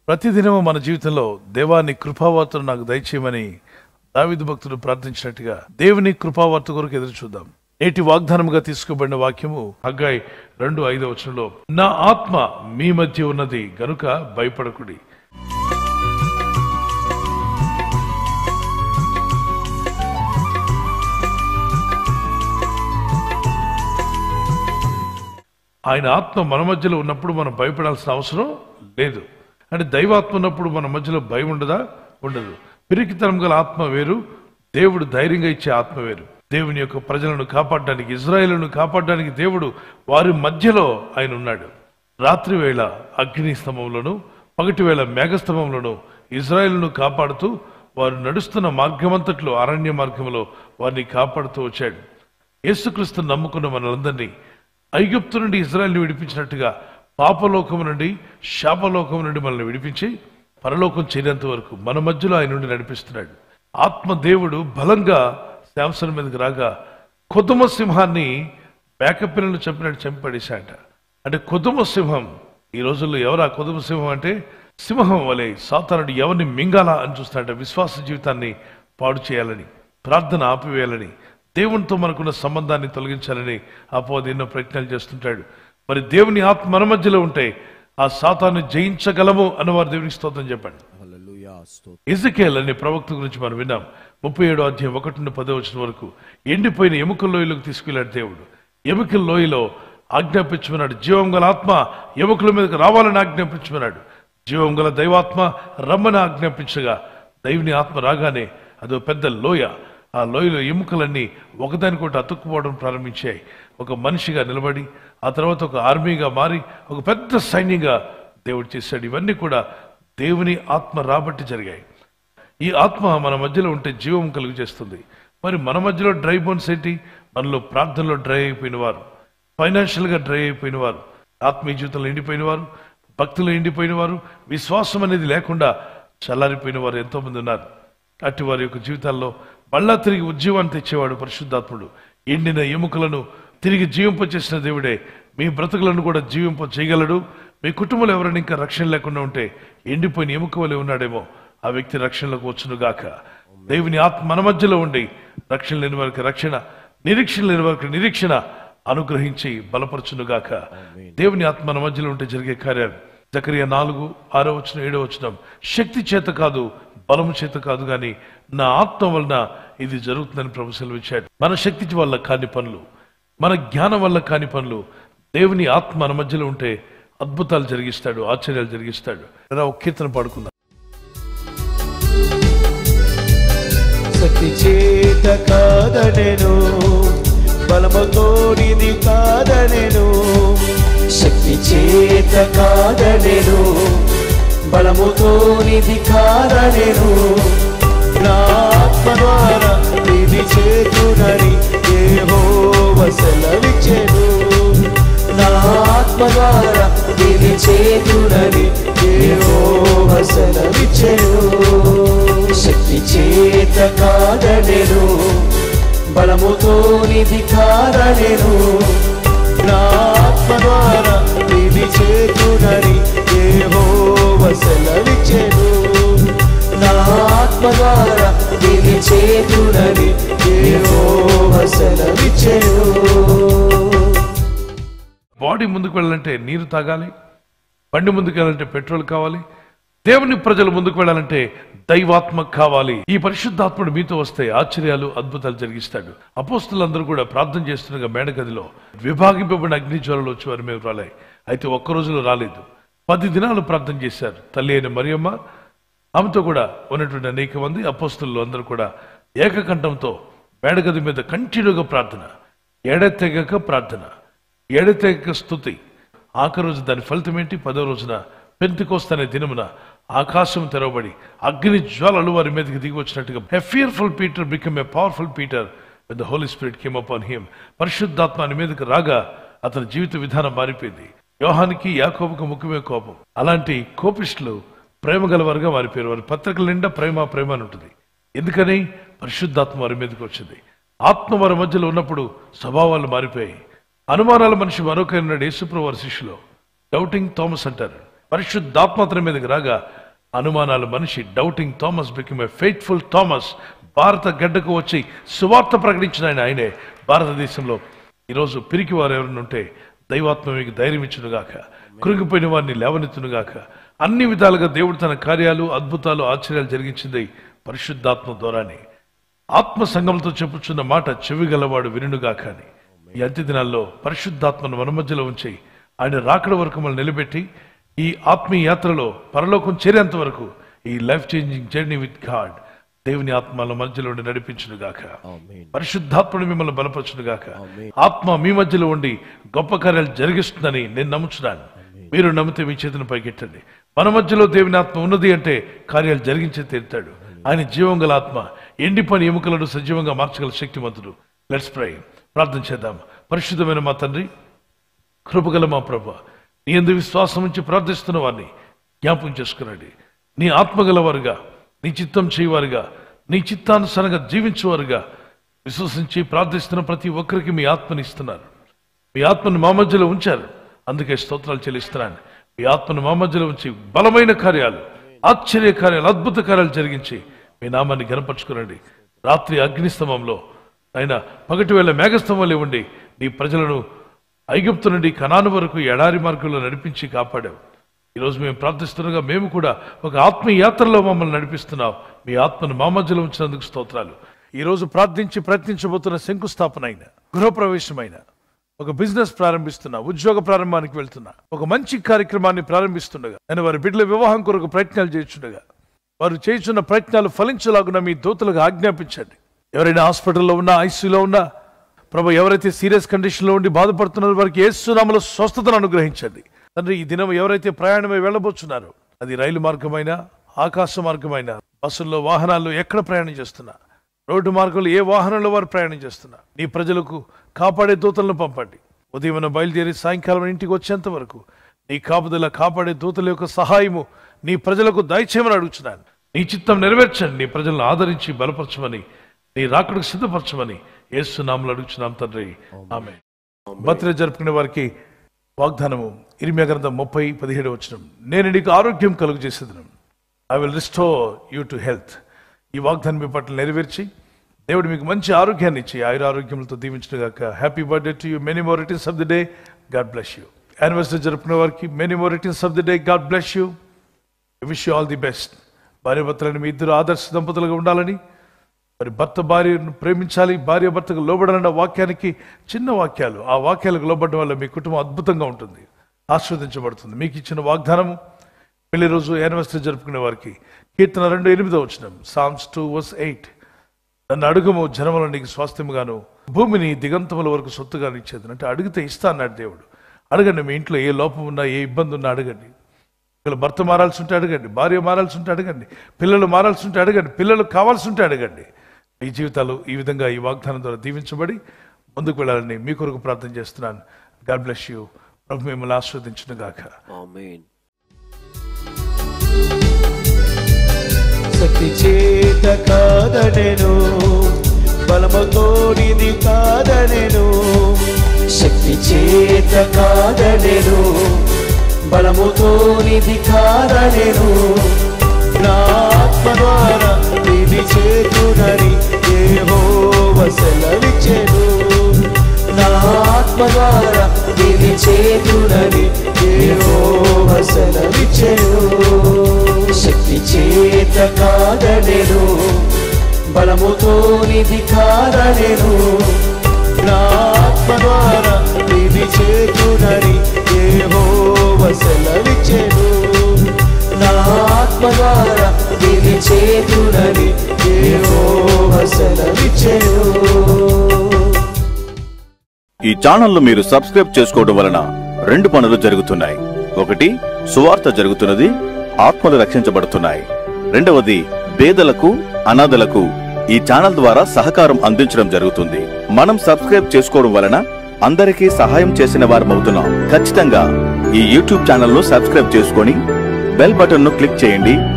ప్రతిదినము మన జీవితంలో దేవాన్ని కృపావార్తను నాకు దయచేయమని దావిదు భక్తుడు ప్రార్థించినట్టుగా దేవుని కృపావార్త కొరకు ఎదురు చూద్దాం నేటి వాగ్దానముగా తీసుకోబడిన వాక్యము హగ్గాయి రెండు ఐదో వచనంలో నా ఆత్మ మీ మధ్య ఉన్నది గనుక భయపడకుడి ఆయన ఆత్మ మన మధ్యలో ఉన్నప్పుడు మనం భయపడాల్సిన అవసరం లేదు అంటే దైవాత్మ ఉన్నప్పుడు మన మధ్యలో భయం ఉండదా ఉండదు పిరికితనం గల ఆత్మ వేరు దేవుడు ధైర్యంగా ఇచ్చే ఆత్మ వేరు దేవుని యొక్క ప్రజలను కాపాడడానికి ఇజ్రాయేలును కాపాడడానికి దేవుడు వారి మధ్యలో ఆయన ఉన్నాడు రాత్రి వేళ అగ్ని స్తంభంలోను పగటి వేళ మేఘస్తంభంలోను ఇజ్రాయేలును కాపాడుతూ వారు నడుస్తున్న మార్గమంతట్లో అరణ్య మార్గంలో వారిని కాపాడుతూ వచ్చాడు యేసుక్రీస్తు నమ్ముకున్న మనలందరినీ ఐగుప్తు నుండి ఇజ్రాయల్ని విడిపించినట్టుగా పాపలోకము నుండి శాపలోకము నుండి మనల్ని విడిపించి పరలోకం చేరేంత వరకు మన మధ్యలో ఆయన నుండి నడిపిస్తున్నాడు ఆత్మ దేవుడు బలంగా శాంసన్ మీదకి రాగా కొదుమ సింహాన్ని మేకపిల్లలు చంపినట్టు చంపడేశాట అంటే కొదుమ సింహం ఈ రోజుల్లో ఎవరా కొదుమ సింహం అంటే సింహం వలె సాతానుడు ఎవరిని మింగాలా అని చూస్తాడంట విశ్వాస జీవితాన్ని పాడు చేయాలని ప్రార్థన ఆపివేయాలని దేవునితో మనకున్న సంబంధాన్ని తొలగించాలని అపోది ఎన్నో ప్రయత్నాలు చేస్తుంటాడు మరి దేవుని ఆత్మ మన మధ్యలో ఉంటే ఆ సాతాన్ని జయించగలము అన్నవారు దేవునికి స్తోత్రం చెప్పండి హల్లెలూయా స్తోత్రం ఇజకేల్ అనే ప్రవక్త గురించి మనం విన్నాం ముప్పై ఏడో అధ్యాయం ఒకటి నుండి పదో వచ్చిన వరకు ఎండిపోయిన ఎముకల లోయలోకి తీసుకెళ్లాడు దేవుడు ఎముకల లోయలో ఆజ్ఞాపించమన్నాడు జీవం గల ఆత్మ ఎముకల మీదకి రావాలని ఆజ్ఞాపించమన్నాడు జీవం గల దైవాత్మ రమ్మని ఆజ్ఞాపించగా దైవుని ఆత్మ రాగానే అదో పెద్ద లోయ ఆ లోయలో ఎముకలన్నీ ఒకదానికొకటి అతుక్కుపోవడం ప్రారంభించాయి ఒక మనిషిగా నిలబడి ఆ తర్వాత ఒక ఆర్మీగా మారి ఒక పెద్ద సైన్యంగా దేవుడు చేశాడు ఇవన్నీ కూడా దేవుని ఆత్మ రాబట్టి జరిగాయి ఈ ఆత్మ మన మధ్యలో ఉంటే జీవం కలుగు చేస్తుంది మరి మన మధ్యలో డ్రై బోన్స్ ఏంటి మనలో ప్రార్థనలో డ్రై అయిపోయిన వారు ఫైనాన్షియల్గా డ్రై అయిపోయిన వారు ఆత్మీయ జీవితంలో ఎండిపోయిన వారు భక్తులు ఎండిపోయిన వారు విశ్వాసం అనేది లేకుండా చల్లారిపోయిన వారు ఎంతో మంది ఉన్నారు అట్టి వారి యొక్క జీవితాల్లో మళ్ళా తిరిగి ఉద్యమాన్ని తెచ్చేవాడు పరిశుద్ధాత్ముడు ఎండిన ఎముకలను తిరిగి జీవింపచేసిన దేవుడే మీ బ్రతుకులను కూడా జీవింప చేయగలడు మీ కుటుంబంలో ఎవరైనా ఇంకా రక్షణ లేకుండా ఉంటే ఎండిపోయిన ఎముక వలె ఉన్నాడేమో ఆ వ్యక్తి రక్షణలోకి వచ్చును గాక దేవుని ఆత్మ మన మధ్యలో ఉండి రక్షణ లేని వారికి రక్షణ నిరీక్షణ లేని వారికి నిరీక్షణ అనుగ్రహించి బలపరచును గాక దేవుని ఆత్మ మన మధ్యలో ఉంటే జరిగే కార్యాలు జకరియా నాలుగు ఆరో వచ్చిన ఏడో వచ్చిన శక్తి చేత కాదు బలము చేత కాదు కానీ నా ఆత్మ వలన ఇది జరుగుతుందని ప్రభు సెలవిచ్చాడు మన శక్తి వల్ల కాని పనులు మన జ్ఞానం వల్ల కాని పనులు దేవుని ఆత్మ మన మధ్యలో ఉంటే అద్భుతాలు జరిగిస్తాడు ఆశ్చర్యాలు జరిగిస్తాడు రా, ఒక కీర్తన పాడుకుందాం శక్తి చేత కాదనెను బలముతోనిది కాదనెను శక్తి చేత కాదనెను బలముతోనిది కాదనెను నా ఆత్మ ద్వారా ఇది చేతునని యెహోవ సెలవిచ్చెను నా ఆత్మ ద్వారా ఇది చేతునని యెహోవ సెలవిచ్చెను శక్తి చేత కాదనెను బలముతోనిది కాదనెను నా ఆత్మ ద్వారా ఇది చేతునని యెహోవ సెలవిచ్చెను నా ఆత్మ ద్వారా ఇది చేతునని యెహోవ సెలవిచ్చెను బాడీ ముందుకు వెళ్ళాలంటే నీరు తాగాలి బండి ముందుకు వెళ్ళాలంటే పెట్రోల్ కావాలి దేవుని ప్రజలు ముందుకు వెళ్ళాలంటే దైవాత్మ కావాలి ఈ పరిశుద్ధాత్ముడు మీతో వస్తే ఆశ్చర్యాలు అద్భుతాలు జరిగిస్తాడు అపోస్తులందరూ కూడా ప్రార్థన చేస్తుండగా మేడగదిలో విభాగింపబడిన అగ్ని జ్వరాలు వచ్చి వారి మీద రాలే అయితే ఒక్క రోజులో రాలేదు పది దినాలు ప్రార్థన చేశారు తల్లి అయిన మరియమ్మ ఆమెతో కూడా ఉన్నటువంటి అనేక మంది అపోస్తులు అందరూ కూడా ఏకకంఠంతో మేడగది మీద కంటిన్యూగా ప్రార్థన ఎడతెగక ప్రార్థన ఎడతెగక స్థుతి ఆఖరి రోజు దాని ఫలితం ఏంటి పదో రోజున పెంతికోస్తనే దినమున ఆకాశం తెరవబడి అగ్ని జ్వాలలు వారి మీదకి దిగి వచ్చినట్టుగా a fearful Peter become a powerful Peter with the Holy Spirit came upon him పరిశుద్ధాత్మ ఆయన మీదకి రాగా అతని జీవిత విధానం మారిపోయింది యోహానికి యాకోబుకు ముఖ్యమే కోపం అలాంటి కోపిస్టులు ప్రేమ గలవారుగా మారిపోయారు వారి పత్రికల నిండా ప్రేమ ప్రేమ అని ఉంటుంది ఎందుకని పరిశుద్ధాత్మ వారి మీదకి వచ్చింది ఆత్మ వారి మధ్యలో ఉన్నప్పుడు స్వభావాలు మారిపోయాయి అనుమానాల మనిషి మరొక ఉన్నాడు యేసుప్రభు వారి శిష్యులో డౌటింగ్ థామస్ అంటారు పరిశుద్ధాత్మ అతని మీదకి రాగా అనుమానాలు మనిషి doubting Thomas become a faithful Thomas భారత గడ్డకు వచ్చి సువార్త ప్రకటించిన ఆయన ఆయనే భారతదేశంలో ఈరోజు పిరికి వారు ఎవరైనా ఉంటే దైవాత్మ మీకు ధైర్యం ఇచ్చునుగాక కృంగిపోయిన వారిని లేవనెత్తునుగాక అన్ని విధాలుగా దేవుడు తన కార్యాలు అద్భుతాలు ఆశ్చర్యాలు జరిగించింది పరిశుద్ధాత్మ ద్వారానే ఆత్మ సంఘంతో చెప్పుచున్న మాట చెవి గలవాడు వినుగాక అని ఈ అంత్య దినాల్లో పరిశుద్ధాత్మను మన మధ్యలో ఉంచి ఆయన రాకడ వరకు మనం నిలబెట్టి ఈ ఆత్మీయ యాత్రలో పరలోకం చేరేంత వరకు ఈ life changing journey with God దేవుని ఆత్మల మధ్యలో ఉండి నడిపించును గాక ఆమేన్. పరిశుద్ధాత్మను మిమ్మల్ని బలపరచును గాక ఆత్మ మీ మధ్యలో ఉండి గొప్ప కార్యాలు జరిగిస్తుందని నేను నమ్ముచున్నాను మీరు నమ్మితే మీ చేతిని పైకెట్టండి మన మధ్యలో దేవుని ఆత్మ ఉన్నది అంటే కార్యాలు జరిగించే తీరుతాడు ఆయన జీవం గల ఆత్మ ఎండిపోయిన ఎముకలను సజీవంగా మార్చగల శక్తిమంతుడు లెట్స్ ప్రై ప్రార్థన చేద్దాం పరిశుద్ధమైన మా తండ్రి కృపగల మా ప్రభ నీ ఎందు విశ్వాసం ఉంచి ప్రార్థిస్తున్న వారిని జ్ఞాపకం చేసుకునండి నీ ఆత్మగలవారుగా నీ చిత్తం చేయవారుగా నీ చిత్తానుసారంగా జీవించేవారుగా విశ్వసించి ప్రార్థిస్తున్న ప్రతి ఒక్కరికి మీ ఆత్మని ఇస్తున్నారు మీ ఆత్మను మా మధ్యలో ఉంచారు అందుకే స్తోత్రాలు చెల్లిస్తున్నాను మీ ఆత్మను మా మధ్యలో ఉంచి బలమైన కార్యాలు ఆశ్చర్య కార్యాలు అద్భుత కార్యాలు జరిగించి మీ నామాన్ని గనపరుచుకునండి రాత్రి అగ్నిస్తంభంలో ఆయన పగటి వేళ మేఘస్తంభంలో ఉండి నీ ప్రజలను ఐగుప్తు నుండి కనాను వరకు ఎడారి మార్గంలో నడిపించి కాపాడావు ఈరోజు మేము ప్రార్థిస్తుండగా మేము కూడా ఒక ఆత్మీయ యాత్రలో మమ్మల్ని నడిపిస్తున్నావు మీ ఆత్మను మా మధ్యలో ఉంచినందుకు స్తోత్రాలు ఈరోజు ప్రార్థించి ప్రయత్నించబోతున్న శంకుస్థాపన అయిన గృహప్రవేశమైన ఒక బిజినెస్ ప్రారంభిస్తున్నా ఉద్యోగ ప్రారంభానికి వెళ్తున్నా ఒక మంచి కార్యక్రమాన్ని ప్రారంభిస్తుండగా నేను వారి బిడ్డల వివాహం కొరకు ప్రయత్నాలు చేస్తుండగా వారు చేస్తున్న ప్రయత్నాలు ఫలించలాగున మీ దూతలకు ఆజ్ఞాపించండి ఎవరైనా హాస్పిటల్లో ఉన్నా ఐసీలో ఉన్నా ప్రభు ఎవరైతే సీరియస్ కండిషన్లో ఉండి బాధపడుతున్నారో వారికి ఏసునామలో స్వస్థతను అనుగ్రహించండి తండ్రి ఈ దినం ఎవరైతే ప్రయాణమై వెళ్ళబోతున్నారో అది రైలు మార్గమైనా ఆకాశ మార్గమైనా బస్సుల్లో వాహనాల్లో ఎక్కడ ప్రయాణం చేస్తున్నా రోడ్డు మార్గంలో ఏ వాహనంలో వారు ప్రయాణం చేస్తున్నా నీ ప్రజలకు కాపాడే దూతలను పంపండి ఉదయం బయలుదేరి సాయంకాలం ఇంటికి వచ్చేంత వరకు నీ కాపుదల కాపాడే దూతల యొక్క సహాయము నీ ప్రజలకు దయచేయమని అడుగుతున్నాను నీ చిత్తం నెరవేర్చండి నీ ప్రజలను ఆదరించి బలపరచమని నీ రాకడకు సిద్ధపరచమని ఏసునామలు అడుగుచున్నాం తండ్రి ఆమె బర్త్డే జరుపుకునే వారికి వాగ్దానము ఇరిమియా గ్రంథం ముప్పై పదిహేడు వచ్చిన నేను నీకు ఆరోగ్యం కలుగు చేసేదను I will restore you to health ఈ వాగ్దానం మీ పట్ల నెరవేర్చి దేవుడు మీకు మంచి ఆరోగ్యాన్ని ఇచ్చి ఆయుర ఆరోగ్యములతో దీవించిన గాక happy birthday to you many more returns of the day God bless you anniversary జరుపుకునే వారికి many more returns of the day God bless you wish you all the best భార్య భర్తలని మీ ఇద్దరు ఆదర్శ దంపతులుగా ఉండాలని మరి భర్త భార్యను ప్రేమించాలి భార్య భర్తకు లోబడాలన్న వాక్యానికి చిన్న వాక్యాలు ఆ వాక్యాలకు లోబడడం వల్ల మీ కుటుంబం అద్భుతంగా ఉంటుంది ఆస్వాదించబడుతుంది మీకు ఇచ్చిన వాగ్దానము పెళ్లి రోజు యానివర్సరీ జరుపుకునే వారికి కీర్తన రెండు ఎనిమిదో వచ్చిన సామ్స్ టూ వర్స్ ఎయిట్ నన్ను అడుగము జనముల నీకు స్వాస్థ్యముగాను భూమిని దిగంతముల వరకు సొత్తుగా ఇచ్చేది అంటే అడిగితే ఇస్తా అన్నాడు దేవుడు అడగండి మీ ఇంట్లో ఏ లోపం ఉన్నా ఏ ఇబ్బంది ఉన్నా అడగండి ఒకవేళ భర్త మారాల్సి ఉంటే అడగండి భార్య మారాల్సి ఉంటే అడగండి పిల్లలు మారాల్సి ఉంటే అడగండి పిల్లలు కావాల్సి ఉంటే అడగండి మీ జీవితాలు ఈ విధంగా ఈ వాగ్దానం ద్వారా దీవించబడి ముందుకు వెళ్ళాలని మీ కొరకు ప్రార్థన చేస్తున్నాను గాడ్ బ్లెస్ యూ ప్రభు మిమ్మల్ని ఆస్వాదించును గాక ఆమేన్ శక్తి చేత కాదనెను బలముతోనిది కాదనెను శక్తి చేత కాదనెను బలముతోనిది కాదనెను నా ఆత్మ ద్వారా ఇది చేతునని యెహోవ సెలవిచ్చెను నా ఆత్మ ద్వారా ఇది చేతునని యెహోవ సెలవిచ్చెను శక్తి చేత కాదనెను బలముతోనిది కాదనెను నా ఆత్మ ద్వారా ఇది చేతునని యెహోవ సెలవిచ్చెను నా ఆత్మ ద్వారా ఇది చేతునని యెహోవ సెలవిచ్చెను ఈ ఛానల్ మీరు సబ్స్క్రైబ్ చేసుకోవడం వలన రెండు పనులు జరుగుతున్నాయి ఒకటి సువార్త జరుగుతున్నది ఆత్మలు రక్షించబడుతున్నాయి రెండవది పేదలకు అనాథలకు ఈ ఛానల్ ద్వారా సహకారం అందించడం జరుగుతుంది మనం సబ్స్క్రైబ్ చేసుకోవడం వలన అందరికీ సహాయం చేసిన వారమవుతున్నాం ఖచ్చితంగా ఈ యూట్యూబ్ ఛానల్ ను సబ్స్క్రైబ్ చేసుకొని బెల్ బటన్ ను క్లిక్ చేయండి